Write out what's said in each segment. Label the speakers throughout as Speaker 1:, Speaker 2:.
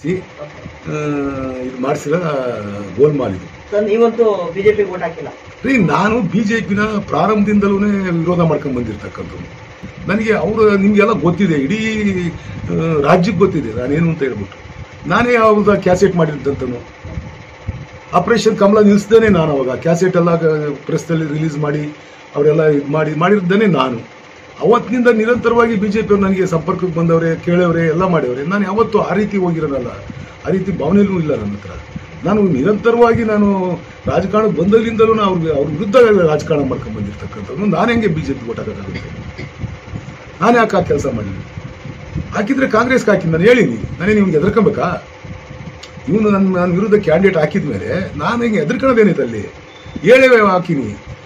Speaker 1: C ಇದು ಮಾಡಿಸಿದ ಗೋಲ್ಮಾಲ್ ಇದು
Speaker 2: ಸೊ ನೀವಂತೂ ಬಿಜೆಪಿ ವೋಟ್ ಹಾಕಿಲ್ಲ
Speaker 1: ರೀ ನಾನು ಬಿಜೆಪಿನ ಪ್ರಾರಂಭದಿಂದಲೂ ವಿರೋಧ ಮಾಡ್ಕೊಂಡು ಬಂದಿರ್ತಕ್ಕಂಥದ್ದು ನನಗೆ ಅವರು ನಿಮಗೆಲ್ಲ ಗೊತ್ತಿದೆ ಇಡೀ ಆ, ರಾಜ್ಯಕ್ಕೆ ಗೊತ್ತಿದೆ ನಾನೇನು ಅಂತ ಹೇಳ್ಬಿಟ್ಟು ನಾನೇ ಅವ್ರದ ಕ್ಯಾಸೆಟ್ ಮಾಡಿದ್ದಂತನು ಆಪರೇಷನ್ ಕಮಲ ನಿಲ್ಲಿಸ್ದೇನೆ ನಾನು ಅವಾಗ ಕ್ಯಾಸೆಟ್ ಎಲ್ಲ ಪ್ರೆಸ್ನಲ್ಲಿ ರಿಲೀಸ್ ಮಾಡಿ ಅವರೆಲ್ಲ ಇದು ಮಾಡಿ ಮಾಡಿದ್ದೇನೆ ನಾನು ಅವತ್ತಿನಿಂದ ನಿರಂತರವಾಗಿ ಬಿಜೆಪಿ ನನಗೆ ಸಂಪರ್ಕಕ್ಕೆ ಬಂದವರೆ ಕೇಳವ್ರೆ ಎಲ್ಲ ಮಾಡ್ಯವ್ರೆ ನಾನು ಯಾವತ್ತೂ ಆ ರೀತಿ ಹೋಗಿರೋನಲ್ಲ ಆ ರೀತಿ ಭಾವನೆಯಲ್ಲೂ ಇಲ್ಲ ನನ್ನ ಹತ್ರ ನಾನು ನಿರಂತರವಾಗಿ ನಾನು ರಾಜಕಾರಣಕ್ಕೆ ಬಂದಾಗಲಿಂದಲೂ ಅವ್ರಿಗೆ ಅವ್ರ ವಿರುದ್ಧ ರಾಜಕಾರಣ ಮಾಡ್ಕೊಂಡು ಬಂದಿರ್ತಕ್ಕಂಥದ್ದು ನಾನು ಹೆಂಗೆ ಬಿಜೆಪಿ ಓಟ್ ಹಾಕೋಕ್ಕಾಗುತ್ತೆ ನಾನು ಯಾಕೆ ಆ ಕೆಲಸ ಮಾಡಿದ್ದೀನಿ ಹಾಕಿದ್ರೆ ಕಾಂಗ್ರೆಸ್ಗೆ ಹಾಕಿದ್ದು ನಾನು ಹೇಳಿನಿ ನಾನೇ ನಿಮ್ಗೆ ಎದ್ರಕೊಬೇಕಾ ಇವನು ನನ್ನ ನನ್ನ ವಿರುದ್ಧ ಕ್ಯಾಂಡಿಡೇಟ್ ಹಾಕಿದ್ಮೇಲೆ ನಾನು ಹಿಂಗೆ ಎದ್ರಕೊಳ್ಳೋದೇನೈತೆ ಅಲ್ಲಿ ಹೇಳೇ ಹಾಕಿನಿ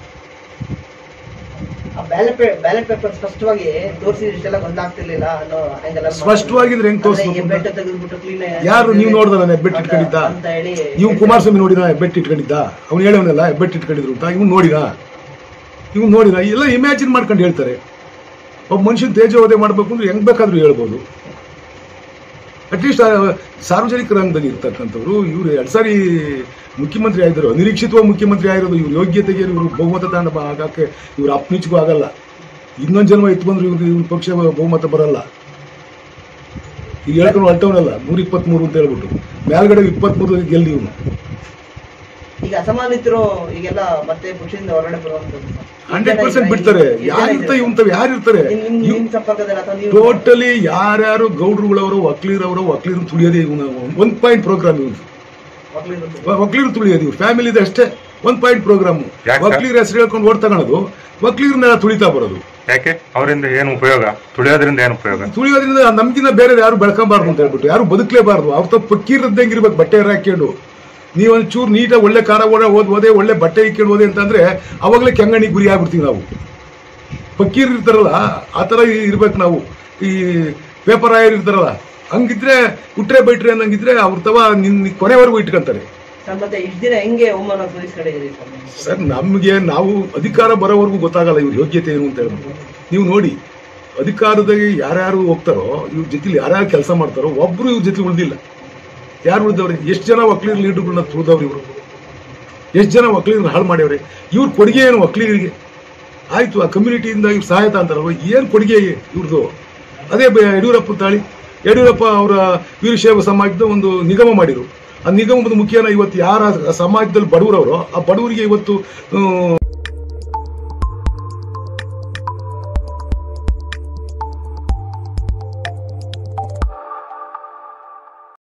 Speaker 2: ಬ್ಯಾಲೆಟ್ ಬ್ಯಾಲೆಟ್ ಪೇಪರ್ ಸ್ಪಷ್ಟವಾಗಿ ತೋರಿಸಿದಷ್ಟೆಲ್ಲ ಗೊಂದಲಾಗ್ತಿರ್ಲಿಲ್ಲ ಅನ್ನೋ ಹಂಗೆಲ್ಲ
Speaker 1: ಸ್ಪಷ್ಟವಾಗಿದ್ರೆ ಹೆಂಗ್ ತೋರ್ಸ್ಬೇಕು ಅಂತ?
Speaker 2: ಬೆಟ್ಟ ತೆಗೆದ್ಬಿಟ್ಟು ಕ್ಲೀನ್
Speaker 1: ಯಾರು ನೀವು ನೋಡ್ದ ನಾನು ಹೆಬ್ಬೆಟ್ಟು ಇಟ್ಕೊಂಡಿದ್ದ
Speaker 2: ಅಂತ ಹೇಳಿ
Speaker 1: ಇವ್ ಕುಮಾರಸ್ವಾಮಿ ನೋಡಿದ ಹೆಬ್ಬೆಟ್ಟು ಇಟ್ಕೊಂಡಿದ್ದ ಅವ್ನು ಹೇಳವನಲ್ಲ ಹೆಬ್ಬೆಟ್ಟು ಇಟ್ಕೊಂಡಿದ್ರು ಅಂತ ಇವ್ನು ನೋಡಿದ ಇವ್ನು ನೋಡಿದ ಎಲ್ಲ ಇಮ್ಯಾಜಿನ್ ಮಾಡ್ಕೊಂಡು ಹೇಳ್ತಾರೆ ಒಬ್ಬ ಮನುಷ್ಯನ ತೇಜೋವಧೆ ಮಾಡ್ಬೇಕು ಅಂದ್ರೆ ಹೆಂಗ್ ಬೇಕಾದ್ರೂ ಹೇಳ್ಬೋದು ಅಟ್ಲೀಸ್ಟ್ ಸಾರ್ವಜನಿಕ ರಂಗದಲ್ಲಿ ಇರ್ತಕ್ಕಂಥವ್ರು ಇವ್ರು ಎರಡ್ ಸಾರಿ ಮುಖ್ಯಮಂತ್ರಿ ಆಗಿದ್ರು ಅನಿರೀಕ್ಷಿತವಾಗಿ ಮುಖ್ಯಮಂತ್ರಿ ಆಗಿರೋದು ಇವ್ರ ಯೋಗ್ಯತೆಗೆ ಇವರು ಬಹುಮತ ತಗೊಂಡು ಬ- ಆಗಕ್ಕೆ ಇವ್ರ ಅಪ್ನಿಚ್ಗೂ ಆಗಲ್ಲ ಇನ್ನೊಂದು ಜನ್ಮ ಇತ್ತು ಬಂದ್ರು ಇವ್ರಿಗೆ ಇವ್ರ ಪಕ್ಷ ಬಹುಮತ ಬರಲ್ಲ ಈಗ ಹೇಳ್ಕೊಂಡು ಹೊರಟವನಲ್ಲ ನೂರ ಇಪ್ಪತ್ಮೂರು ಅಂತ ಹೇಳ್ಬಿಟ್ಟು ಮೇಲ್ಗಡೆ ಇಪ್ಪತ್ಮೂರು ಗೆಲ್ಲಿ ಇವನು
Speaker 2: ಈಗ ಅಸಮಾನಿತರು ಈಗೆಲ್ಲ ಮತ್ತೆ ಪಕ್ಷದಿಂದ ಹೊರಗಡೆ ಬರುವಂತದ್ದು
Speaker 1: ಹಂಡ್ರೆಡ್ ಪರ್ಸೆಂಟ್ ಬಿಡ್ತಾರೆ ಯಾರಿರ್ತ ಇವಂತವ್ ಯಾರು ಇರ್ತಾರೆ
Speaker 2: ನಿಮ್ ನಿಮ್ ಸಂಪರ್ಕದಲ್ಲಿ ಅಥವಾ ನೀವು
Speaker 1: ಟೋಟಲಿ ಯಾರ್ಯಾರು ಗೌಡ್ರುಗಳವರು ವಕೀಲರವರು ವಕೀಲರು ತುಳಿಯೋದೇ ಇವನು ಒನ್ ಪಾಯಿಂಟ್ ಪ್ರೋಗ್ರಾಮ್ ಇವನು
Speaker 2: ಮಕ್ಳಿರುತ್ತೆ
Speaker 1: ವಕೀಲರು ತುಳಿಯೋದು ಇವ್ರು ಫ್ಯಾಮಿಲಿ ಇದೆ ಅಷ್ಟೇ ಒನ್ ಪಾಯಿಂಟ್ ಪ್ರೋಗ್ರಾಮ್
Speaker 3: ಯಾಕೆ?
Speaker 1: ವಕೀಲರ ಹೆಸರು ಹೇಳ್ಕೊಂಡು ಓಡ್ ತಗೊಳೋದು ವಕೀಲರನ್ನೆಲ್ಲ ತುಳಿತಾ ಬರೋದು
Speaker 3: ಯಾಕೆ ಅವರಿಂದ ಏನು ಉಪಯೋಗ ತುಳಿಯೋದ್ರಿಂದ ಏನು ಉಪಯೋಗ
Speaker 1: ತುಳಿಯೋದ್ರಿಂದ ನಮ್ಗಿನ್ನ ಬೇರೆ ಯಾರು ಬೆಳ್ಕೊಂಬಾರ್ದು ಅಂತ ಹೇಳ್ಬಿಟ್ಟು ಯಾರು ಬದುಕಲೇಬಾರ್ದು ಅವ್ರ ತಪ್ಪು ಪಕ್ಕೀರದ್ದಂಗೆ ಇರ್ಬೇಕು ಬಟ್ಟೆ ಹಾಕೊಂಡು ನೀವು ಒಂಚೂರು ನೀಟಾಗಿ ಒಳ್ಳೆ ಕಾರ ಓಡ ಓದ್ ಓದೇ ಒಳ್ಳೆ ಬಟ್ಟೆ ಇಕ್ಕೊಂಡು ಓದೆ ಅಂತಂದ್ರೆ ಅವಾಗಲೇ ಕೆಂಗಣಿಗೆ ಗುರಿ ಆಗ್ಬಿಡ್ತೀವಿ ನಾವು ಪಕ್ಕೀರ್ ಇರ್ತಾರಲ್ಲ ಆ ಥರ ಇರ್ಬೇಕು ನಾವು ಈ ಪೇಪರ್ ಆಯರ್ ಇರ್ತಾರಲ್ಲ ಹಂಗಿದ್ರೆ ಉಟ್ರೆ ಬೈಟ್ರೆ ಅನ್ನಂಗಿದ್ರೆ ಅವ್ರ ತವ ನಿನ್ ಕೊನೆವರೆಗೂ ಇಟ್ಕೊಂತಾರೆ
Speaker 2: ಸರ್ ಮತ್ತೆ ಇಷ್ಟ ದಿನ ಹೆಂಗೆ ಅವಮಾನ ತೋರಿಸ್ಕೊಂಡಿದ್ದೀರಿ ಸರ್ ನೀವು?
Speaker 1: ಸರ್ ನಮಗೆ ನಾವು ಅಧಿಕಾರ ಬರೋವರೆಗೂ ಗೊತ್ತಾಗಲ್ಲ ಇವ್ರ ಯೋಗ್ಯತೆ ಏನು ಅಂತ ಹೇಳ್ಬಿಟ್ಟು ನೀವು ನೋಡಿ ಅಧಿಕಾರದಾಗೆ ಯಾರ್ಯಾರು ಹೋಗ್ತಾರೋ ಇವ್ರ ಜೊತೆಲಿ ಯಾರ್ಯಾರು ಕೆಲಸ ಮಾಡ್ತಾರೋ ಒಬ್ರು ಇವ್ರ ಜೊತೆ ಉಳಿದಿಲ್ಲ ಯಾರು ಉಳಿದವ್ರೆ ಎಷ್ಟು ಜನ ವಕೀಲರ ಲೀಡರ್ಗಳನ್ನ ತುಳಿದವ್ರು ಇವರು ಎಷ್ಟು ಜನ ವಕೀಲರನ್ನ ಹಾಳು ಮಾಡ್ಯವ್ರೆ ಇವ್ರ ಕೊಡುಗೆ ಏನು ವಕೀಲರಿಗೆ ಆಯ್ತು ಆ ಕಮ್ಯುನಿಟಿಯಿಂದ ಇವ್ರು ಸಹಾಯತ ಅಂತಾರಲ್ವ ಏನು ಕೊಡುಗೆ ಇವ್ರದ್ದು ಅದೇ ಬ- ಯಡಿಯೂರಪ್ಪ ತಾಳಿ ಯಡಿಯೂರಪ್ಪ ಅವರ ವೀರಶೈವ ಸಮಾಜದ ಒಂದು ನಿಗಮ ಮಾಡಿರು ಆ ನಿಗಮದ ಮುಖೇನ ಇವತ್ತು ಯಾರ ಸಮಾಜದಲ್ಲಿ ಬಡವರವರು ಆ ಬಡವರಿಗೆ ಇವತ್ತು ಆ,